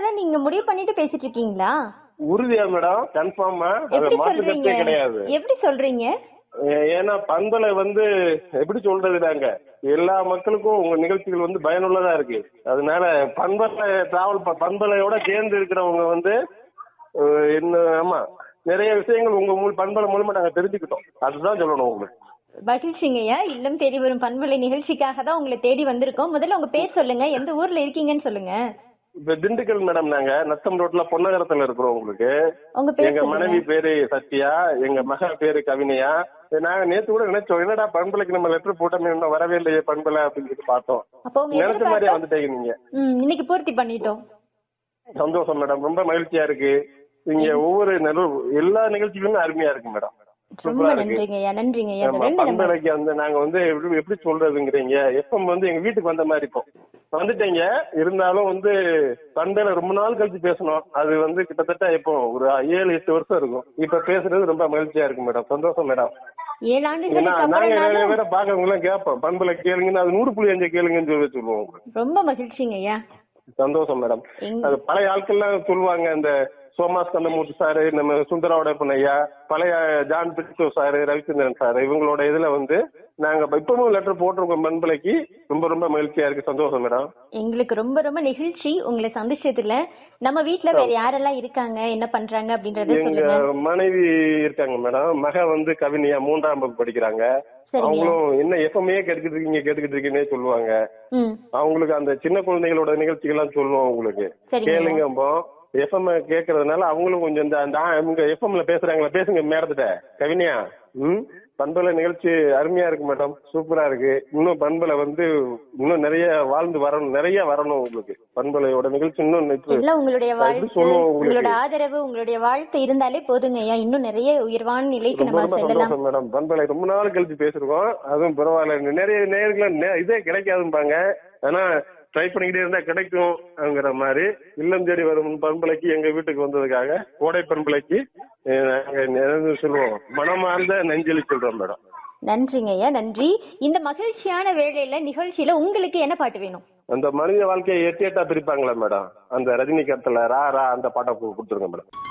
தான் நீங்க முடிவு பண்ணிட்டு பேசிட்டு இருக்கீங்களா உறுதியா மேடம் கன்ஃபார்மா அது எப்படி மாற்று சொல்றீங்க கருத்தே கிடையாது எப்படி சொல்றீங்க ஏ- ஏன்னா பண்பலை வந்து எப்படி சொல்றது நாங்க எல்லா மக்களுக்கும் உங்க நிகழ்ச்சிகள் வந்து பயனுள்ளதா இருக்கு அதனால பண்பலை டிராவல் பண்பலையோட சேர்ந்து இருக்கிறவங்க வந்து அஹ், என்ன ஆமா நிறைய விஷயங்கள் உங்க மூல பண்பலை மூலமா நாங்க தெரிஞ்சுக்கிட்டோம் அதுதான் சொல்லணும் உங்களுக்கு மகிழ்ச்சிங்கய்யா இல்லம் தேடி வரும் பண்பலை நிகழ்ச்சிக்காக தான் உங்களை தேடி வந்திருக்கோம் முதல்ல உங்க பேர் சொல்லுங்க எந்த ஊர்ல இருக்கீங்கன்னு சொல்லுங்க இப்ப திண்டுக்கல் மேடம் நாங்க நத்தம் ரோட்ல பொன்னகரத்துல இருக்கிறோம் உங்களுக்கு உங்க பேர் எங்க சொல்லுங்க மனைவி பேரு சத்யா எங்க மக பேரு கவினையா நாங்க நேத்து கூட நினைச்சோம் என்னடா பண்பலைக்கு நம்ம லெட்டர் போட்டோமே இன்னும் வரவே இல்லையே பண்பலை அப்படின்னு சொல்லி பார்த்தோம் அப்போ உங்க நினைச்ச மாதிரியே எதிர்பார்ப்ப வந்துட்டீங்க நீங்க ம், இன்னைக்கு பூர்த்தி பண்ணிட்டோம் சந்தோஷம் மேடம் ரொம்ப மகிழ்ச்சியா இருக்கு இங்க ஒவ்வொரு நில- எல்லா நிகழ்ச்சிகளுமே அருமையா இருக்கு மேடம் ரொம்ப சூப்பரா இருக்கு நன்றிங்கய்யா நன்றிங்கய்யா ஆமா, இந்த ரெண்டு நம்ம பண்பலைக்கு வந்து நாங்க வந்து எப்படி எப்படி சொல்றதுங்கிறீங்க எஃப்எம் வந்து எங்க வீட்டுக்கு வந்த மாதிரி இப்போ வந்துட்டீங்க இருந்தாலும் வந்து பண்பையில ரொம்ப நாள் கழிச்சு பேசணும் அது வந்து கிட்டத்தட்ட இப்போ ஒரு ஏழு எட்டு வருஷம் இருக்கும் இப்ப பேசுறது ரொம்ப மகிழ்ச்சியா இருக்கு மேடம் சந்தோஷம் மேடம் ஏழு ஏன்னா ஆண்டுகளுக்கு நாங்க நிறைய அப்புறம்னாலும் பேரை பாக்கவங்க எல்லாம் கேட்போம் பண்பலை கேளுங்கன்னு அது நூறு புள்ளி அஞ்சு கேளுங்கன்னு சொல்லி சொல்லுவோம் உங்களுக்கு ரொம்ப மகிழ்ச்சிங்கய்யா சந்தோஷம் மேடம் எங்க- அது பழைய ஆட்கள்லாம் சொல்லுவாங்க இந்த சோமா ஸ்கந்தமூர்த்தி சாரு நம்ம சுந்தராவோட ஐயா பழைய ஜான் பிரிட்டோ சாரு ரவிச்சந்திரன் சார் இவங்களோட இதுல வந்து நாங்க இப்ப இப்பவும் லெட்டர் போட்டிருக்கோம் பண்பலைக்கு ரொம்ப ரொம்ப மகிழ்ச்சியா இருக்கு சந்தோஷம் மேடம் எங்களுக்கு ரொம்ப ரொம்ப நெகிழ்ச்சி உங்களை சந்திச்சதுல நம்ம வீட்ல வேற யாரெல்லாம் இருக்காங்க என்ன பண்றாங்க அப்படின்றத எங்க சொல்லுங்க மனைவி இருக்காங்க மேடம் மக வந்து கவினியா மூன்றாம் வகுப்பு படிக்கிறாங்க சரிங்க அவங்களும் என்ன எப்பவுமே கேட்டுக்கிட்டு இருக்கீங்க கேட்டுக்கிட்டு இருக்கீங்கன்னே சொல்லுவாங்க ம் அவங்களுக்கு அந்த சின்ன குழந்தைகளோட நிகழ்ச்சிகள்லாம் சொல்லுவோம் உங்களுக்கு சரிங்க கேளுங்கம்போ எஃப்எம் கேக்குறதுனால அவங்களும் கொஞ்சம் இந்த அந்த இவங்க எஃப்எம்ல பேசுறாங்களா பேசுங்க மேடத்திட்ட கவினியா ம் பண்பலை நிகழ்ச்சி அருமையா இருக்கு மேடம் சூப்பரா இருக்கு இன்னும் பண்பலை வந்து இன்னும் நிறைய வாழ்ந்து வரணும் நிறைய வரணும் உங்களுக்கு பண்பலையோட நிகழ்ச்சி இன்னும் இப்ப- எல்லாம் உங்களுடைய எப்படி வாழ்த்து சொல்லுவோம் உங்களுக்கு? உங்களோட ஆதரவு உங்களுடைய வாழ்த்து இருந்தாலே போதுங்க ஐயா இன்னும் நிறைய உயர்வான நிலைக்கு ரொம்ப நம்ம ரொம்ப செல்லலாம் சந்தோஷம் மேடம் பண்பலை ரொம்ப நாள் கழிச்சு பேசிருக்கோம் அதுவும் பரவாயில்ல நிறைய நேர்களும் நே- இதே கிடைக்காதும்பாங்க ஆனா ட்ரை பண்ணிக்கிட்டே இருந்தா கிடைக்கும்ங்கிற மாதிரி இல்லம் தேடி வரும் பண்பலைக்கு எங்க வீட்டுக்கு வந்ததுக்காக கோடை பண்பலைக்கு அஹ், நாங்க என்ன சொல்லுவோம் மனமார்ந்த நெஞ்சலி சொல்றோம் மேடம் நன்றிங்க ஐயா நன்றி இந்த மகிழ்ச்சியான வேளையில நிகழ்ச்சியில உங்களுக்கு என்ன பாட்டு வேணும் அந்த மனித வாழ்க்கையை எட்டு எட்டா பிரிப்பாங்களா மேடம் அந்த ரஜினிகாந்த்ல ரா ரா அந்த பாட்டை கு- கொடுத்துருங்க மேடம்